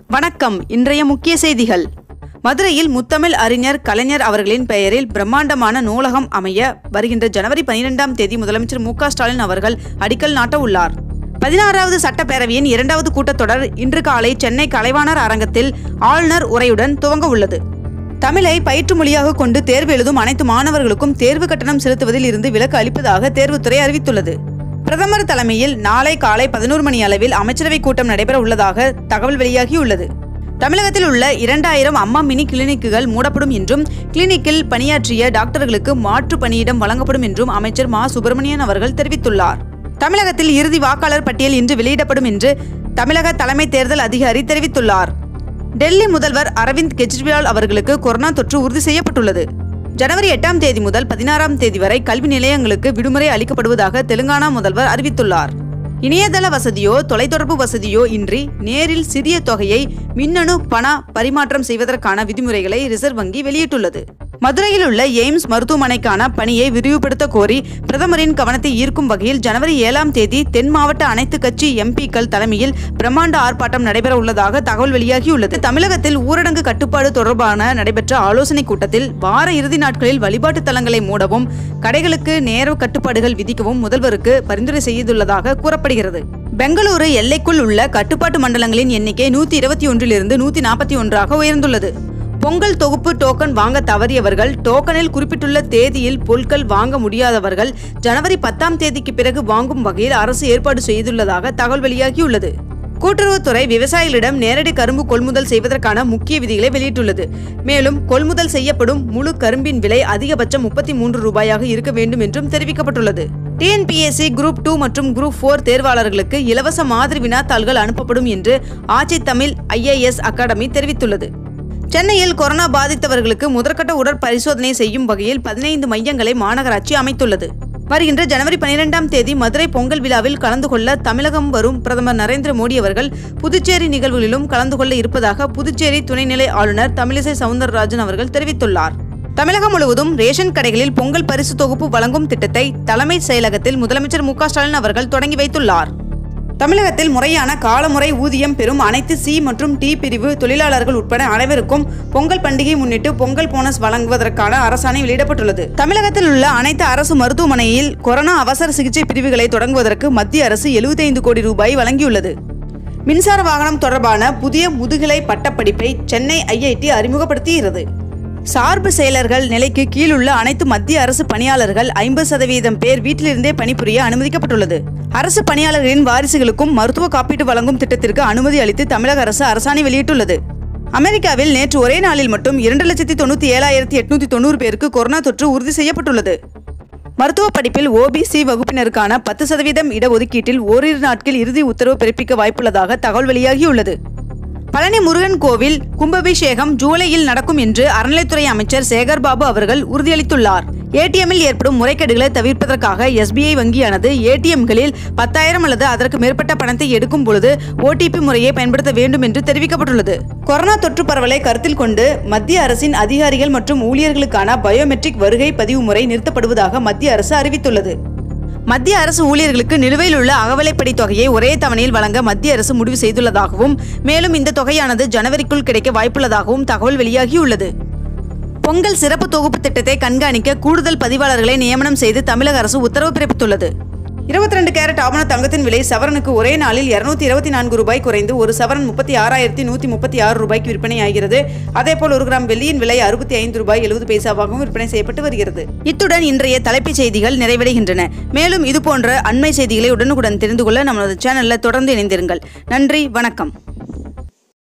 வணக்கம் இன்றைய முக்கிய செய்திகள் மதுரையில் முத்தமிழ் அறிஞர் கலைஞர் அவர்களின் பெயரில் பிரம்மாண்டமான நூலகம் அமைய வருகின்ற ஜனவரி பனிரெண்டாம் தேதி முதலமைச்சர் மு க ஸ்டாலின் அவர்கள் அடிக்கல் நாட்ட உள்ளார் பதினாறாவது சட்டப்பேரவையின் இரண்டாவது கூட்டத்தொடர் இன்று காலை சென்னை கலைவாணர் அரங்கத்தில் ஆளுநர் உரையுடன் துவங்க உள்ளது தமிழை பயிற்று மொழியாக கொண்டு தேர்வு எழுதும் அனைத்து மாணவர்களுக்கும் தேர்வு கட்டணம் செலுத்துவதில் இருந்து விலக்கு அளிப்பதாக தேர்வுத்துறை அறிவித்துள்ளது பிரதமர் தலைமையில் நாளை காலை பதினோரு மணி அளவில் அமைச்சரவை கூட்டம் நடைபெற உள்ளதாக தகவல் வெளியாகியுள்ளது தமிழகத்தில் உள்ள இரண்டாயிரம் அம்மா மினி கிளினிக்குகள் மூடப்படும் என்றும் கிளினிக்கில் பணியாற்றிய டாக்டர்களுக்கு மாற்று பணியிடம் வழங்கப்படும் என்றும் அமைச்சர் மா சுப்பிரமணியன் அவர்கள் தெரிவித்துள்ளார் தமிழகத்தில் இறுதி வாக்காளர் பட்டியல் இன்று வெளியிடப்படும் என்று தமிழக தலைமை தேர்தல் அதிகாரி தெரிவித்துள்ளார் டெல்லி முதல்வர் அரவிந்த் கெஜ்ரிவால் அவர்களுக்கு கொரோனா தொற்று உறுதி செய்யப்பட்டுள்ளது ஜனவரி எட்டாம் தேதி முதல் பதினாறாம் தேதி வரை கல்வி நிலையங்களுக்கு விடுமுறை அளிக்கப்படுவதாக தெலுங்கானா முதல்வர் அறிவித்துள்ளார் இணையதள வசதியோ தொலைத்தொடர்பு வசதியோ இன்றி நேரில் சிறிய தொகையை மின்னணு பண பரிமாற்றம் செய்வதற்கான விதிமுறைகளை ரிசர்வ் வங்கி வெளியிட்டுள்ளது மதுரையில் உள்ள எய்ம்ஸ் மருத்துவமனைக்கான பணியை விரிவுபடுத்த கோரி பிரதமரின் கவனத்தை ஈர்க்கும் வகையில் ஜனவரி ஏழாம் தேதி தென் மாவட்ட அனைத்து கட்சி எம்பிக்கள் தலைமையில் பிரம்மாண்ட ஆர்ப்பாட்டம் நடைபெற உள்ளதாக தகவல் வெளியாகியுள்ளது தமிழகத்தில் ஊரடங்கு கட்டுப்பாடு தொடர்பான நடைபெற்ற ஆலோசனைக் கூட்டத்தில் வார இறுதி நாட்களில் வழிபாட்டு தலங்களை மூடவும் கடைகளுக்கு நேர கட்டுப்பாடுகள் விதிக்கவும் முதல்வருக்கு பரிந்துரை செய்துள்ளதாக கூறப்படுகிறது பெங்களூரு எல்லைக்குள் உள்ள கட்டுப்பாட்டு மண்டலங்களின் எண்ணிக்கை நூத்தி இருபத்தி ஒன்றிலிருந்து நூத்தி நாற்பத்தி ஒன்றாக உயர்ந்துள்ளது பொங்கல் தொகுப்பு டோக்கன் வாங்க தவறியவர்கள் டோக்கனில் குறிப்பிட்டுள்ள தேதியில் பொருட்கள் வாங்க முடியாதவர்கள் ஜனவரி பத்தாம் தேதிக்கு பிறகு வாங்கும் வகையில் அரசு ஏற்பாடு செய்துள்ளதாக தகவல் வெளியாகியுள்ளது கூட்டுறவுத்துறை விவசாயிகளிடம் நேரடி கரும்பு கொள்முதல் செய்வதற்கான முக்கிய விதிகளை வெளியிட்டுள்ளது மேலும் கொள்முதல் செய்யப்படும் முழு கரும்பின் விலை அதிகபட்சம் முப்பத்தி மூன்று ரூபாயாக இருக்க வேண்டும் என்றும் தெரிவிக்கப்பட்டுள்ளது டிஎன்பிஎஸ்சி குரூப் டூ மற்றும் குரூப் ஃபோர் தேர்வாளர்களுக்கு இலவச மாதிரி வினாத்தாள்கள் அனுப்பப்படும் என்று ஆட்சி தமிழ் ஐஏஎஸ் அகாடமி தெரிவித்துள்ளது சென்னையில் கொரோனா பாதித்தவர்களுக்கு முதற்கட்ட உடற்பரிசோதனை செய்யும் வகையில் பதினைந்து மையங்களை மாநகராட்சி அமைத்துள்ளது வருகின்ற ஜனவரி பனிரெண்டாம் தேதி மதுரை பொங்கல் விழாவில் கலந்து கொள்ள தமிழகம் வரும் பிரதமர் நரேந்திர மோடி அவர்கள் புதுச்சேரி நிகழ்வுகளிலும் கலந்து கொள்ள இருப்பதாக புதுச்சேரி துணைநிலை ஆளுநர் தமிழிசை சவுந்தரராஜன் அவர்கள் தெரிவித்துள்ளார் தமிழகம் முழுவதும் ரேஷன் கடைகளில் பொங்கல் பரிசு தொகுப்பு வழங்கும் திட்டத்தை தலைமைச் செயலகத்தில் முதலமைச்சர் மு ஸ்டாலின் அவர்கள் தொடங்கி வைத்துள்ளார் தமிழகத்தில் முறையான காலமுறை ஊதியம் பெறும் அனைத்து சி மற்றும் டி பிரிவு தொழிலாளர்கள் உட்பட அனைவருக்கும் பொங்கல் பண்டிகை முன்னிட்டு பொங்கல் போனஸ் வழங்குவதற்கான அரசாணை வெளியிடப்பட்டுள்ளது தமிழகத்தில் உள்ள அனைத்து அரசு மருத்துவமனையில் கொரோனா அவசர சிகிச்சை பிரிவுகளை தொடங்குவதற்கு மத்திய அரசு 75 கோடி ரூபாய் வழங்கியுள்ளது மின்சார வாகனம் தொடர்பான புதிய முதுகலை பட்டப்படிப்பை சென்னை ஐஐடி அறிமுகப்படுத்தியிருக்கிறது சார்பு செயலர்கள் நிலைக்கு கீழுள்ள அனைத்து மத்திய அரசு பணியாளர்கள் ஐம்பது சதவீதம் பேர் வீட்டிலிருந்தே பணிபுரிய அனுமதிக்கப்பட்டுள்ளது அரசு பணியாளர்களின் வாரிசுகளுக்கும் மருத்துவ காப்பீடு வழங்கும் திட்டத்திற்கு அனுமதி அளித்து தமிழக அரசு அரசாணை வெளியிட்டுள்ளது அமெரிக்காவில் நேற்று ஒரே நாளில் மட்டும் இரண்டு லட்சத்தி தொண்ணூற்றி ஏழாயிரத்தி எட்நூத்தி தொண்ணூறு பேருக்கு கொரோனா தொற்று உறுதி செய்யப்பட்டுள்ளது மருத்துவ படிப்பில் ஓபிசி வகுப்பினருக்கான பத்து சதவீதம் இடஒதுக்கீட்டில் ஓரிரு நாட்கள் இறுதி உத்தரவு பிறப்பிக்க வாய்ப்புள்ளதாக தகவல் வெளியாகியுள்ளது பழனி முருகன் கோவில் கும்பாபிஷேகம் ஜூலையில் நடக்கும் என்று அறநிலைத்துறை அமைச்சர் சேகர்பாபு அவர்கள் உறுதியளித்துள்ளார் ஏடிஎம்மில் ஏற்படும் முறைகேடுகளை தவிர்ப்பதற்காக எஸ்பிஐ வங்கியானது ஏடிஎம்களில் பத்தாயிரம் அல்லது அதற்கு மேற்பட்ட பணத்தை எடுக்கும் பொழுது ஓடிபி முறையை பயன்படுத்த வேண்டும் என்று தெரிவிக்கப்பட்டுள்ளது கொரோனா தொற்று பரவலை கருத்தில் கொண்டு மத்திய அரசின் அதிகாரிகள் மற்றும் ஊழியர்களுக்கான பயோமெட்ரிக் வருகை பதிவு முறை நிறுத்தப்படுவதாக மத்திய அரசு அறிவித்துள்ளது மத்திய அரசு ஊழியர்களுக்கு நிலுவையில் உள்ள அகவலைப்படி தொகையை ஒரே தவணையில் வழங்க மத்திய அரசு முடிவு செய்துள்ளதாகவும் மேலும் இந்த தொகையானது ஜனவரிக்குள் கிடைக்க வாய்ப்புள்ளதாகவும் தகவல் வெளியாகியுள்ளது பொங்கல் சிறப்பு தொகுப்பு திட்டத்தை கண்காணிக்க கூடுதல் பதிவாளர்களை நியமனம் செய்து தமிழக அரசு உத்தரவு பிறப்பித்துள்ளது இருபத்தி ரெண்டு கேரட் ஆவண தங்கத்தின் விலை சவரனுக்கு ஒரே நாளில் இருநூத்தி இருபத்தி நான்கு ரூபாய் குறைந்து ஒரு சவரன் முப்பத்தி ஆறாயிரத்தி நூத்தி முப்பத்தி ஆறு ரூபாய்க்கு விற்பனை ஆகிறது அதேபோல் ஒரு கிராம் வெள்ளியின் விலை அறுபத்தி ஐந்து ரூபாய் எழுபது பைசாவாகவும் விற்பனை செய்யப்பட்டு வருகிறது இத்துடன் இன்றைய தலைப்புச் செய்திகள் நிறைவடைகின்றன மேலும் இதுபோன்ற அண்மை செய்திகளை உடனுக்குடன் தெரிந்து கொள்ள நமது சேனலில் தொடர்ந்து இணைந்திருங்கள் நன்றி வணக்கம்